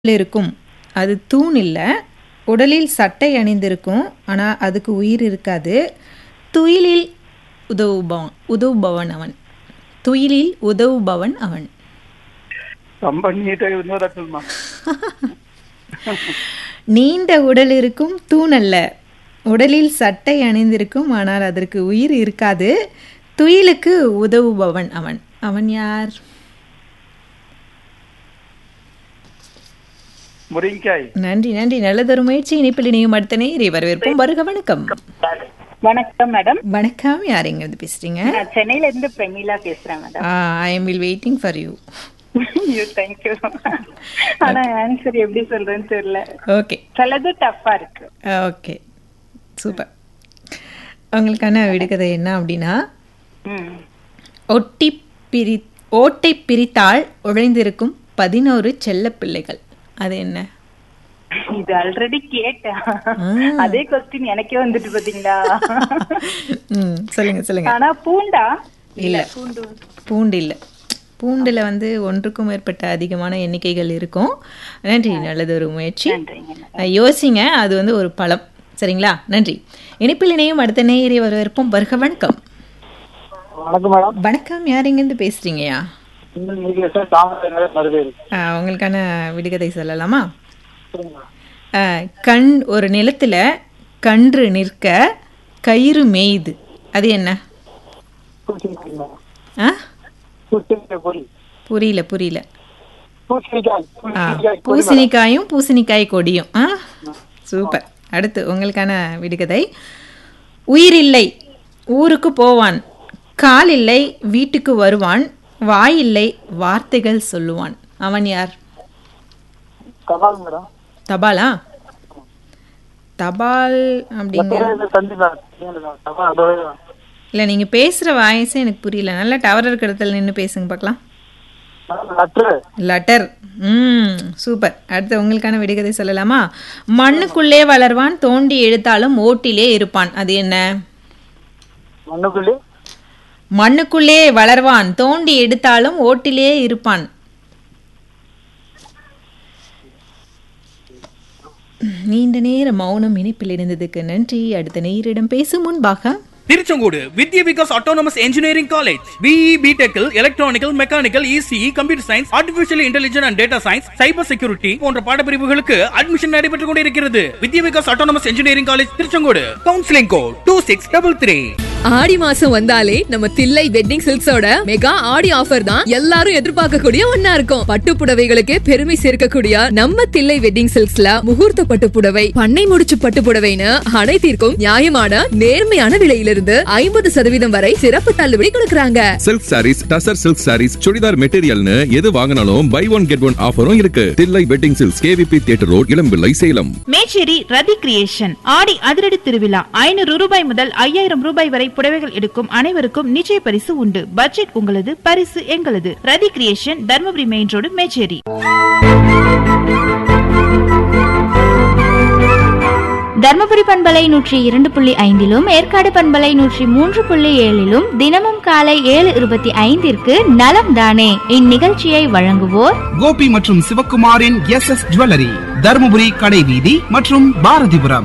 இருக்கும் அது தூண் இல்லை உடலில் சட்டை அணிந்திருக்கும் ஆனால் அதுக்கு உயிர் இருக்காது துயிலில் உதவுபவன் உதவுபவன் அவன் துயிலில் உதவுபவன் அவன் ரொம்ப நீட்டாக இன்னொரு சொல்லுமா நீண்ட உடல் இருக்கும் தூண் அல்ல உடலில் சட்டை அணிந்திருக்கும் ஆனால் அதற்கு உயிர் இருக்காது துயிலுக்கு உதவுபவன் அவன் அவன் யார் முருங்கைக்காய் நன்றி நன்றி நல்லதொரு முயற்சி இணைப்பில் இணையும் அடுத்த நேரை வரவேற்போம் வருக வணக்கம் வணக்கம் மேடம் வணக்கம் யார் எங்க பேசுறீங்க நான் சென்னையில இருந்து பிரமீளா பேசுறேன் madam I am will waiting for you ஐயோ தேங்க்யூ ஆனா ஆன்சர் எப்படி சொல்றேன்னு தெரியல ஓகே சிலது டஃப்பா இருக்கு ஓகே சூப்பர் உங்களுக்கான விடுகதை என்ன அப்படின்னா ம். ஒட்டி பிரி ஓட்டை பிரித்தால் உழைந்திருக்கும் பதினோரு செல்ல பிள்ளைகள் அது என்ன இது ஆல்ரெடி கேட்டேன் அதே கொஸ்டின் எனக்கே வந்துட்டு பாத்தீங்களா ம் சொல்லுங்க சொல்லுங்க ஆனா பூண்டா இல்ல பூண்டு பூண்டு இல்லை பூண்டில் வந்து ஒன்றுக்கும் மேற்பட்ட அதிகமான எண்ணிக்கைகள் இருக்கும் நன்றி நல்லது ஒரு முயற்சி நன்றிங்க அஹ், யோசிங்க அது வந்து ஒரு பழம் சரிங்களா நன்றி இணைப்பில் இணையும் அடுத்த நேயரை வரவேற்போம் வருக வணக்கம் வணக்கம் மேடம் வணக்கம் யார் எங்கேருந்து பேசுறீங்கயா நீங்க சார் தாமரை மறுபேரு அஹ், உங்களுக்கான விடுகதை சொல்லலாமா அஹ், கண் ஒரு நிலத்துல கன்று நிற்க கயிறு மேயுது அது என்ன ஆ பூசணிக்காய் பொடி புரியல புரியல பூசணிக்காய் ஆ பூசணிக்காய் பொடி பூசணிக்காயும் பூசணிக்காய் கொடியும் ஆ சூப்பர் அடுத்து உங்களுக்கான விடுகதை உயிரில்லை ஊருக்கு போவான் கால் இல்லை வீட்டுக்கு வருவான் வாய் இல்லை வார்த்தைகள் சொல்லுவான் அவன் யார் கபால் மேடம் தபாலா தபால் அப்படிங்கிற கண்டிப்பா கபால் அதோட இல்லை நீங்கள் பேசுகிற வாய்ஸே எனக்கு புரியல நல்லா டவர் இருக்கிற இடத்துல நின்று பேசுங்க பார்க்கலாம் லெட்டர் லெட்டர் ம் சூப்பர் அடுத்து உங்களுக்கான விடுகதை சொல்லலாமா மண்ணுக்குள்ளே வளர்வான் தோண்டி எடுத்தாலும் ஓட்டிலே இருப்பான் அது என்ன மண்ணுக்குள்ளி மண்ணுக்குள்ளே வளர்வான் தோண்டி எடுத்தாலும் ஓட்டிலே இருப்பான் நீண்ட நேர மௌனம் இணைப்பில் இருந்ததுக்கு நன்றி அடுத்த நேரிடம் பேசும் முன்பாக Tiruchengode Vidya Vikas autonomous engineering college BE பிடெக்கில் electronical mechanical ECE computer science artificial intelligence and data science cyber security போன்ற பாடப்பிரிவுகளுக்கு அட்மிஷன் நடைபெற்றுக் கொண்டிருக்கிறது Vidya Vikas autonomous engineering college Tiruchengode counselling code two six double three ஆடி மாசம் வந்தாலே நம்ம தில்லை வெட்டிங் சில்க்ஸோட மெகா ஆடி ஆஃபர் தான் எல்லாரும் எதிர்பார்க்கக்கூடிய ஒன்னா இருக்கும் பட்டு புடவைகளுக்கு பெருமை சேர்க்கக்கூடிய நம்ம தில்லை வெட்டிங் சில்க்ஸ்ல முகூர்த்த பட்டு புடவை பண்ணை முடிச்சு பட்டு புடவைன்னு அனைத்திற்கும் நியாயமான நேர்மையான விலையிலிருந்து ஐம்பது சதவீதம் வரை சிறப்பு தள்ளுபடி கொடுக்கறாங்க silk sarees tussar silk sarees churidar மெட்டீரியல்னு எது வாங்கினாலும் பை ஒன் கெட் ஒன் ஆஃபரும் இருக்கு Thillai wedding silks KVP theatre road Ilampillai Salem Mecheri Rathi creation ஆடி அதிரடி திருவிழா ஐநூறு ரூபாய் முதல் ஐயாயிரம் ரூபாய் வரை புடவைகள் எடுக்கும் அனைவருக்கும் நிச்சய பரிசு உண்டு பட்ஜெட் உங்களது பரிசு எங்களது Rathi creation Dharmapuri main road Mecheri Dharmapuri பண்பலை நூற்றி இரண்டு புள்ளி ஐந்திலும் ஏற்காடு பண்பலை நூற்றி மூன்று புள்ளி ஏழிலும் தினமும் காலை ஏழு இருபத்தி ஐந்திற்கு நலம் தானே இந்நிகழ்ச்சியை வழங்குவோர் கோபி மற்றும் சிவக்குமாரின் எஸ் எஸ் ஜுவல்லரி தருமபுரி கடைவீதி மற்றும் பாரதிபுரம்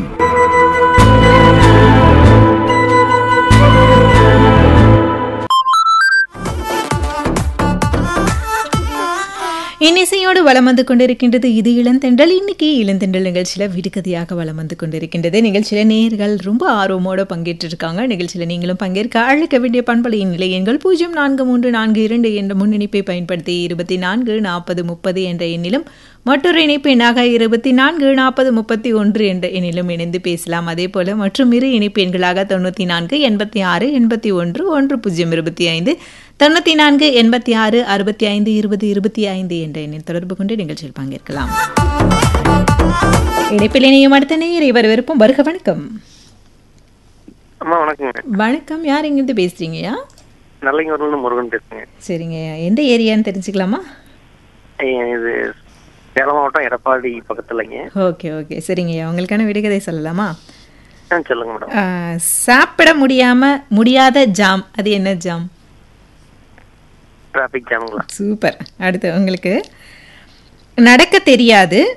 இன்னிசையோடு வலம் வந்து கொண்டிருக்கின்றது இது இளந்தென்றல் இன்னைக்கு இளந்தென்றல் நிகழ்ச்சியில் விடுகதையாக வலம் வந்து கொண்டிருக்கின்றது நிகழ்ச்சியில் நேர்கள் ரொம்ப ஆர்வமோடு பங்கேற்று இருக்காங்க நிகழ்ச்சியில் நீங்களும் பங்கேற்க அழைக்க வேண்டிய பண்பலையின் நிலை எண்கள் பூஜ்ஜியம் நான்கு மூன்று நான்கு இரண்டு என்ற முன்னிணைப்பை பயன்படுத்தி இருபத்தி நான்கு நாற்பது முப்பது என்ற எண்ணிலும் மற்றொரு இணைப்பு எண்ணாக இருபத்தி நான்கு நாற்பது முப்பத்தி ஒன்று என்ற எண்ணிலும் இணைந்து பேசலாம் அதே போல மற்றும் இரு இணைப்பு எண்களாக தொண்ணூற்றி நான்கு எண்பத்தி ஆறு எண்பத்தி ஒன்று ஒன்று பூஜ்ஜியம் இருபத்தி ஐந்து தொண்ணூற்றி நான்கு எண்பத்தி ஆறு அறுபத்தி ஐந்து இருபது இருபத்தி ஐந்து என்ற எண்ணில் தொடர்பு கொண்டு நிகழ்ச்சியில் பங்கேற்கலாம் இணைப்பில் இணையும் அடுத்த நேயரை வரவிருப்போம் வருக வணக்கம் அம்மா வணக்கங்க வணக்கம் யார் எங்கிருந்து பேசுறீங்கய்யா நல்லங்கூர்ல முருகன் பேசுங்க சரிங்க எந்த ஏரியான்னு தெரிஞ்சுக்கலாமா ஐயா, இது சேலம் மாவட்டம் எடப்பாடி பக்கத்துலங்க ஓகே ஓகே சரிங்கய்யா உங்களுக்கான விடுகதை சொல்லலாமா ஆ சொல்லுங்க மேடம் ஆ, சாப்பிட முடியாம முடியாத ஜாம் அது என்ன ஜாம் டிராபிக் ஜாமுங்களா சூப்பர் அடுத்து உங்களுக்கு நடக்க தெரியாது